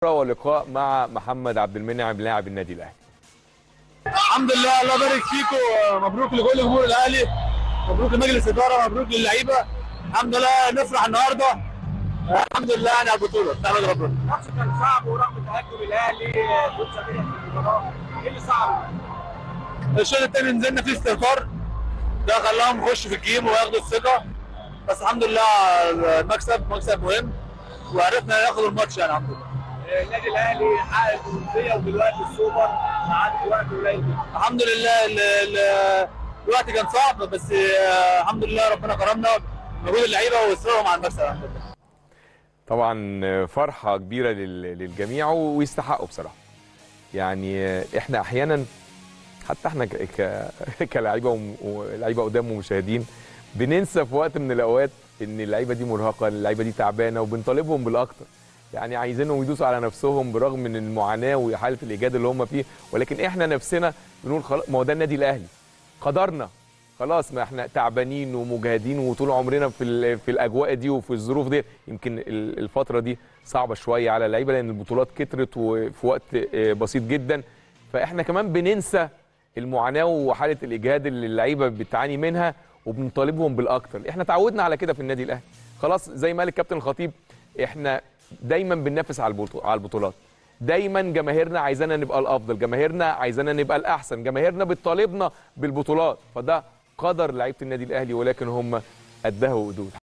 ولقاء مع محمد عبد المنعم لاعب النادي الاهلي الحمد لله الله يبارك فيكم مبروك لكل جمهور الاهلي مبروك لمجلس الاداره مبروك للعيبه الحمد لله نفرح النهارده الحمد لله يعني على البطوله نحمد ربنا الماتش كان صعب ورغم تقدم الاهلي ضد سبيل في المباراه ايه اللي صعب؟ الشوط الثاني نزلنا فيه استهتار ده خلاهم يخشوا في الجيم وياخدوا الثقه بس الحمد لله المكسب مكسب مهم وعرفنا ناخد الماتش يعني الحمد لله النادي الاهلي حقق البطوليه ودلوقتي السوبر عدى وقت قليل جدا الحمد لله ال- ال- الوقت كان صعب بس آه، الحمد لله ربنا كرمنا مجهود اللعيبه واصرارهم على المكسب الحمد لله طبعا فرحه كبيره لل- للجميع ويستحقوا بصراحه يعني احنا احيانا حتى احنا ك- ك- كلاعيبه وم- ولاعيبه قدام ومشاهدين بننسى في وقت من الاوقات ان اللعيبه دي مرهقه اللعيبه دي تعبانه وبنطالبهم بالاكتر يعني عايزينهم يدوسوا على نفسهم برغم من المعاناه وحاله الايجاد اللي هم فيه ولكن احنا نفسنا بنقول خلاص ما هو ده النادي الاهلي قدرنا خلاص ما احنا تعبانين ومجهدين وطول عمرنا في ال- في الاجواء دي وفي الظروف دي يمكن ال- الفتره دي صعبه شويه على اللعيبه لان البطولات كترت وفي وقت آه، بسيط جدا فاحنا كمان بننسى المعاناه وحاله الاجهاد اللي اللعيبه بتعاني منها وبنطالبهم بالاكتر احنا تعودنا على كده في النادي الاهلي خلاص زي ما قال الكابتن الخطيب احنا دايما بننافس على البطو- على البطولات دايما جماهيرنا عايزانا نبقى الافضل جماهيرنا عايزانا نبقى الاحسن جماهيرنا بتطالبنا بالبطولات فده قدر لعيبه النادي الاهلي ولكن هم قدها وقدود